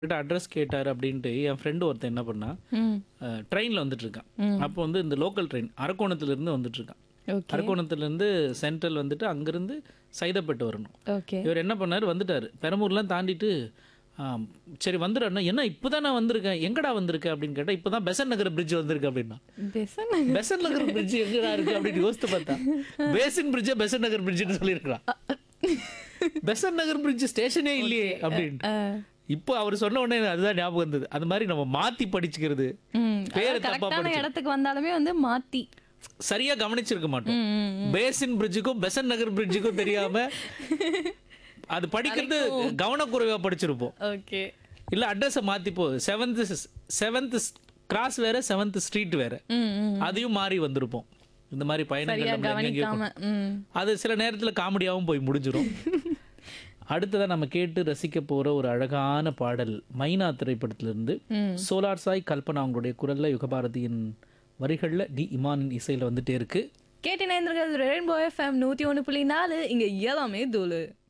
கிட்ட அட்ரஸ் கேட்டார் அப்படின்ட்டு என் ஃப்ரெண்டு ஒருத்தன் என்ன பண்ணா ம் ட்ரெயினில் வந்துட்டு இருக்கான் அப்போ வந்து இந்த லோக்கல் ட்ரெயின் அரக்கோணத்துலேருந்து வந்துட்டு இருக்கான் ஓகே அரக்கோணத்துலேருந்து சென்ட்ரல் வந்துட்டு அங்கேருந்து சைதாப்பேட்டை வரணும் ஓகே இவர் என்ன பண்ணார் வந்துட்டார் பெரம்பூர்லாம் தாண்டிட்டு ஆம், சரி வந்துடுறேன்னா என்ன இப்போ தான் நான் வந்திருக்கேன் எங்கடா வந்திருக்கேன் அப்படின்னு கேட்டால் இப்போ தான் பெசன் நகர் பிரிட்ஜ் வந்திருக்கு அப்படின்னா பெசன் பெசன் நகர் பிரிட்ஜ் எங்கடா இருக்கு அப்படின்னு யோசித்து பார்த்தா பேசின் பிரிட்ஜை பெசன் நகர் பிரிட்ஜ்னு சொல்லியிருக்கிறான் பெசன் நகர் பிரிட்ஜ் ஸ்டேஷனே இல்லையே அப்படின்னு இப்போ அவர் சொன்ன உடனே எனக்கு அதுதான் ஞாபகம் வந்தது அது மாதிரி நம்ம மாத்தி படிச்சுக்கிறது ம் பேரை தப்பா கரெக்டான படிச்சு இடத்துக்கு வந்தாலுமே வந்து மாத்தி சரியா கவனிச்சிருக்க மாட்டோம் ம், ம், பேசின் பிரிட்ஜுக்கும் பெசன் நகர் பிரிட்ஜுக்கும் தெரியாம அது படிக்கிறது கவனக்குறைவா படிச்சிருப்போம் ஓகே இல்ல அட்ரஸை மாத்திப்போ செவன்த் செவன்த் கிராஸ் வேற செவன்த் ஸ்ட்ரீட் வேற ம் ம் அதையும் மாறி வந்திருப்போம் இந்த மாதிரி பயணங்கள் சரியா நம்மள எங்கெங்கேயோ கவனிக்காம ம் அது சில நேரத்துல காமெடியாவும் போய் முடிஞ்சிரும் அடுத்ததா நம்ம கேட்டு ரசிக்க போற ஒரு அழகான பாடல் மைனா திரைப்படத்திலிருந்து ம். சோலார் சாய் கல்பனா அவங்களுடைய குரல்ல யுகபாரதியின் வரிகள்ல டி இமானின் இசையில வந்துட்டே இருக்கு கேட்டினேந்திரர்கள் ரெயின்போ எஃப்எம் நூற்றி ஒன்று புள்ளி நாலு இங்கே எல்லாமே தூளு